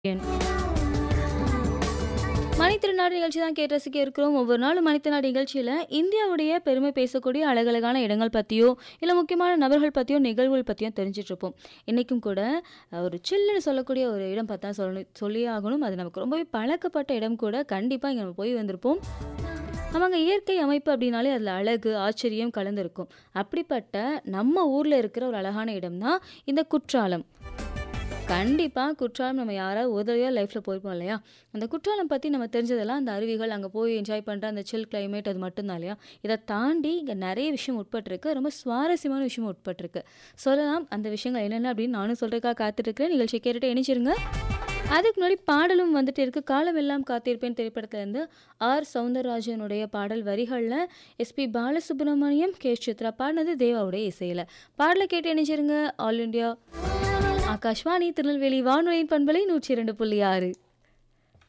என் மணித்திருநாடு நிகழ்ச்சி தான் கேட்டு ரசிக்க இருக்கிறோம் ஒவ்வொரு நாளும் மணித்திருநாடு நிகழ்ச்சியில் இந்தியாவுடைய பெருமை பேசக்கூடிய அழகழகான இடங்கள் பற்றியோ இல்லை முக்கியமான நபர்கள் பற்றியோ நிகழ்வுகள் பற்றியும் தெரிஞ்சிட்டு இருப்போம் இன்றைக்கும் கூட அஹ், ஒரு சில்லுன்னு சொல்லக்கூடிய ஒரு இடம் பார்த்தா சொல்லணும் சொல்லியே ஆகணும் அது நமக்கு ரொம்பவே பழக்கப்பட்ட இடம் கூட கண்டிப்பாக இங்கே நம்ம போய் வந்திருப்போம் ஆமாங்க இயற்கை அமைப்பு அப்படின்னாலே அதில் அழகு ஆச்சரியம் கலந்துருக்கும் அப்படிப்பட்ட நம்ம ஊரில் இருக்கிற ஒரு அழகான இடம் தான் இந்த குற்றாலம் கண்டிப்பாக குற்றாலம் நம்ம யாராவது ஒரு தடவையாக லைஃப்பில் போயிருப்போம் இல்லையா அந்த குற்றாலம் பற்றி நம்ம தெரிஞ்சதெல்லாம் அந்த அருவிகள் அங்கே போய் என்ஜாய் பண்ணுற அந்த சில் climate அது மட்டும்தான் இல்லையா இதை தாண்டி இங்கே நிறைய விஷயம் உட்பட்டிருக்கு ரொம்ப சுவாரஸ்யமான விஷயம் உட்பட்டிருக்கு சொல்லலாம் அந்த விஷயங்கள் என்னென்ன அப்படின்னு நானும் சொல்கிறதுக்காக காத்துட்ருக்கிறேன் நிகழ்ச்சி கேட்டுட்டு இணைச்சிருங்க அதுக்கு முன்னாடி பாடலும் வந்துட்டு இருக்கு காலம் எல்லாம் காத்திருப்பேன் திரைப்படத்துலேருந்து ஆர் சவுந்தரராஜனுடைய பாடல் வரிகளில் எஸ்பி பாலசுப்ரமணியம் கே சித்ரா பாடினது தேவாவுடைய இசையில் பாடலை கேட்டு இணைச்சிருங்க ஆல் இண்டியா ஆகாஷ்வாணி திருநெல்வேலி வானொலியின் பண்பலை நூற்றி இரண்டு புள்ளி ஆறு